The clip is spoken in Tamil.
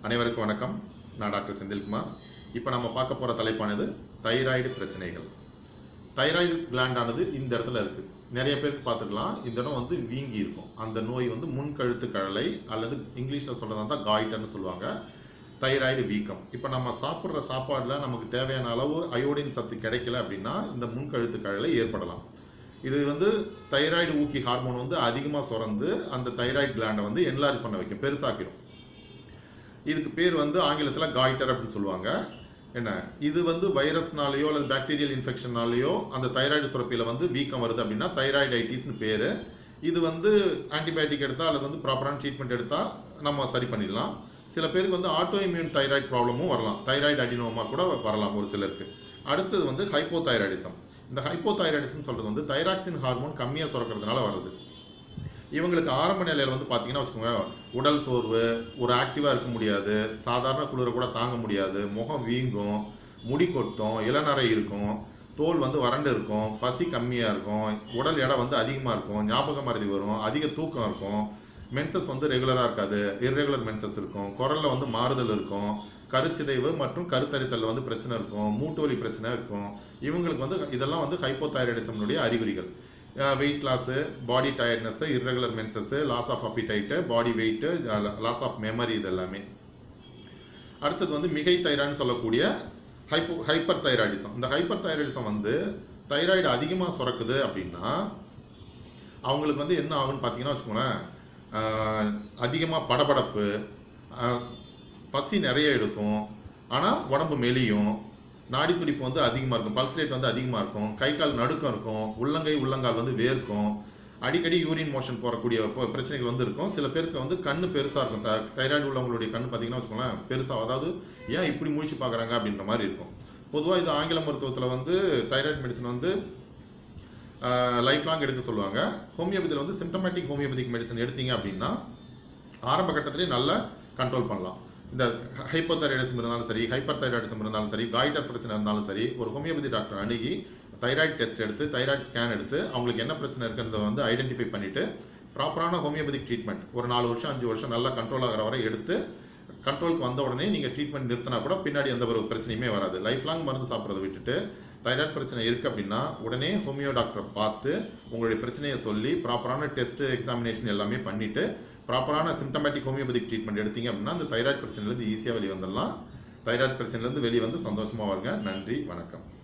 அனைவருக்கும் வணக்கம் நான் டாக்டர் செந்தில்குமார் இப்போ நம்ம பார்க்க போகிற தலைப்பானது தைராய்டு பிரச்சனைகள் தைராய்டு கிளாண்டானது இந்த இடத்துல இருக்குது நிறைய பேருக்கு பார்த்துக்கலாம் இந்த இடம் வந்து வீங்கி இருக்கும் அந்த நோய் வந்து முன்கழுத்து கழலை அல்லது இங்கிலீஷில் சொல்கிறதா தான் காய்டர்னு சொல்லுவாங்க தைராய்டு வீக்கம் இப்போ நம்ம சாப்பிட்ற சாப்பாடில் நமக்கு தேவையான அளவு அயோடின் சத்து கிடைக்கல அப்படின்னா இந்த முன்கழுத்து கழலை ஏற்படலாம் இது வந்து தைராய்டு ஊக்கி ஹார்மோன் வந்து அதிகமாக சுரந்து அந்த தைராய்டு கிளாண்டை வந்து என்லார்ஜ் பண்ண வைக்கும் பெருசாக்கிடும் இதுக்கு பேர் வந்து ஆங்கிலத்தில் காய்டர் அப்படின்னு சொல்லுவாங்க என்ன இது வந்து வைரஸ்னாலேயோ அல்லது பாக்டீரியல் இன்ஃபெக்ஷனாலேயோ அந்த தைராய்டு சுரப்பியில் வந்து வீக்கம் வருது அப்படின்னா தைராய்டைட்டிஸ்னு பேர் இது வந்து ஆன்டிபயோட்டிக் எடுத்தால் அல்லது வந்து ப்ராப்பரான ட்ரீட்மெண்ட் எடுத்தால் நம்ம சரி பண்ணிடலாம் சில பேருக்கு வந்து ஆட்டோ இம்யூன் தைராய்டு ப்ராப்ளமும் வரலாம் தைராய்டு அடினோமா கூட வரலாம் ஒரு சிலருக்கு அடுத்தது வந்து ஹைப்போதைராய்டிசம் இந்த ஹைப்போதைராய்டிசம் சொல்கிறது வந்து தைராக்சின் ஹார்மோன் கம்மியாக சுரக்கிறதுனால வருது இவங்களுக்கு ஆரம்ப நிலையில் வந்து பார்த்தீங்கன்னா வச்சுக்கோங்க உடல் சோர்வு ஒரு ஆக்டிவாக இருக்க முடியாது சாதாரண குளிரை கூட தாங்க முடியாது முகம் வீங்கும் முடி கொட்டும் இளநரை இருக்கும் தோல் வந்து வறண்டு இருக்கும் பசி கம்மியாக இருக்கும் உடல் எடை வந்து அதிகமாக இருக்கும் ஞாபக மறதி வரும் அதிக தூக்கம் இருக்கும் மென்சஸ் வந்து ரெகுலராக இருக்காது இர்ரெகுலர் மென்சஸ் இருக்கும் குரலில் வந்து மாறுதல் இருக்கும் கருச்சிதைவு மற்றும் கருத்தரித்தல் வந்து பிரச்சனை இருக்கும் மூட்டு வலி பிரச்சனை இருக்கும் இவங்களுக்கு வந்து இதெல்லாம் வந்து ஹைப்போதைராய்டிசம்னுடைய அறிகுறிகள் weight loss body tiredness irregular menses loss of appetite body weight loss of memory இது எல்லாமே அடுத்தது வந்து மிகை தைராய்டுன்னு சொல்லக்கூடிய ஹைப்போ ஹைப்பர் தைராய்டிசம் இந்த ஹைப்பர் தைராய்டிசம் வந்து தைராய்டு அதிகமாக சுரக்குது அப்படின்னா அவங்களுக்கு வந்து என்ன ஆகுன்னு பார்த்தீங்கன்னா வச்சுக்கோங்களேன் அதிகமாக படபடப்பு ஆஹ், பசி நிறைய எடுக்கும் ஆனால் உடம்பு மெலியும் நாடி துடிப்பு வந்து அதிகமாக இருக்கும் பல்ஸ் ரேட் வந்து அதிகமாக இருக்கும் கை கால் நடுக்கம் இருக்கும் உள்ளங்கை உள்ளங்கால் வந்து வேர்க்கும் அடிக்கடி யூரின் மோஷன் போகக்கூடிய ப- பிரச்சனைகள் வந்து இருக்கும் சில பேருக்கு வந்து கண்ணு பெருசாக இருக்கும் த தைராய்டு உள்ளவங்களுடைய கண் பார்த்தீங்கன்னா வச்சுக்கோங்களேன் பெருசாக அதாவது ஏன் இப்படி முழிச்சு பார்க்குறாங்க அப்படின்ற மாதிரி இருக்கும் பொதுவாக இது ஆங்கில மருத்துவத்தில் வந்து தைராய்டு மெடிசன் வந்து லைஃப் லாங் எடுக்க சொல்லுவாங்க ஹோமியோபதியில் வந்து சிம்டமேட்டிக் ஹோமியோபதிக் மெடிசன் எடுத்தீங்க அப்படின்னா ஆரம்ப கட்டத்திலே நல்லா கண்ட்ரோல் பண்ணலாம் இந்த ஹைப்போதைராய்டிசம் இருந்தாலும் சரி ஹைப்பர் தைராய்டிசம் இருந்தாலும் சரி காய்டர் பிரச்சனை இருந்தாலும் சரி ஒரு ஹோமியோபதி டாக்டர் அணுகி தைராய்டு டெஸ்ட் எடுத்து தைராய்டு ஸ்கேன் எடுத்து அவங்களுக்கு என்ன பிரச்சனை இருக்குன்றத வந்து ஐடென்டிஃபை பண்ணிவிட்டு ப்ராப்பரான ஹோமியோபதிக் ட்ரீட்மெண்ட் ஒரு நாலு வருஷம் அஞ்சு வருஷம் நல்லா கண்ட்ரோல் ஆகிற வரை எடுத்து கண்ட்ரோலுக்கு வந்த உடனே நீங்கள் ட்ரீட்மெண்ட் நிறுத்தினா கூட பின்னாடி எந்த ஒரு பிரச்சனையுமே வராது லைஃப் லாங் மருந்து சாப்பிட்றத விட்டுட்டு தைராய்டு பிரச்சனை இருக்குது அப்படின்னா உடனே ஹோமியோ டாக்டரை பார்த்து உங்களுடைய பிரச்சனையை சொல்லி ப்ராப்பரான டெஸ்ட் எக்ஸாமினேஷன் எல்லாமே பண்ணிவிட்டு ப்ராப்பரான சிம்டமேட்டிக் ஹோமியோபதிக் ட்ரீட்மெண்ட் எடுத்தீங்க அப்படின்னா அந்த தைராய்டு பிரச்சனையிலேருந்து ஈஸியாக வெளியே வந்துடலாம் தைராய்டு பிரச்சனையிலேருந்து வெளியே வந்து சந்தோஷமாக வருங்க நன்றி வணக்கம்